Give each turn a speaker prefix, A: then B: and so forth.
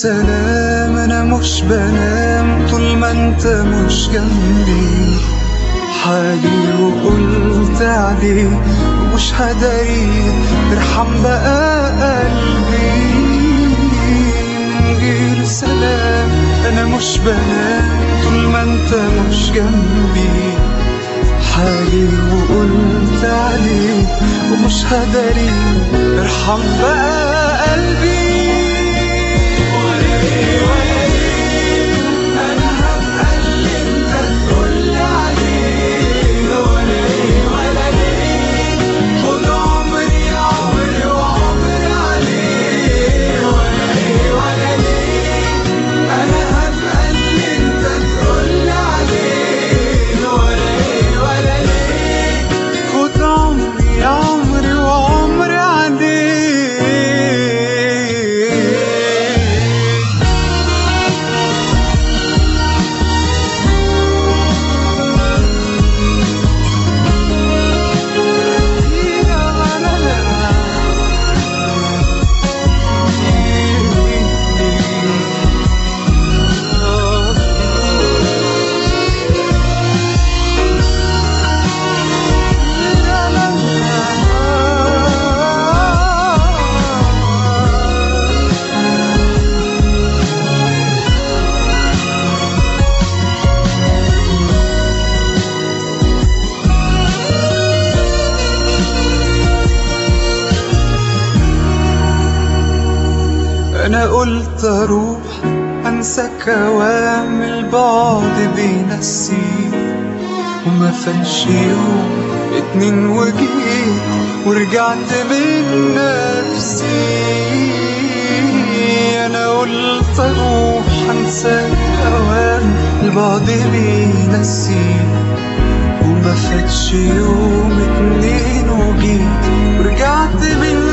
A: سلام انا مش بنام طول ما انت مش جنبي حالي وقلت عليه ومش هداري ارحم بقى قلبي من غير سلام انا مش بنام طول ما انت مش جنبي حالي وقلت عليه ومش هداري ارحم بقى قلبي انا هبقى اللي انت تقولي عليه ولا ايه ولا ليه خد عمري عمري وعمري عليه ولا ايه ولا ليه انا هبقى اللي انت تقولي عليه ولا ايه ولا ليه خد عمري عمري وعمري عليه انا قلت اروح انسى كوام البعد بينسيك وما فاتش يوم اتنين وجيت ورجعت من نفسي انا قلت اروح انسى كوام البعد بينسيك وما فاتش يوم اتنين وجيت ورجعت من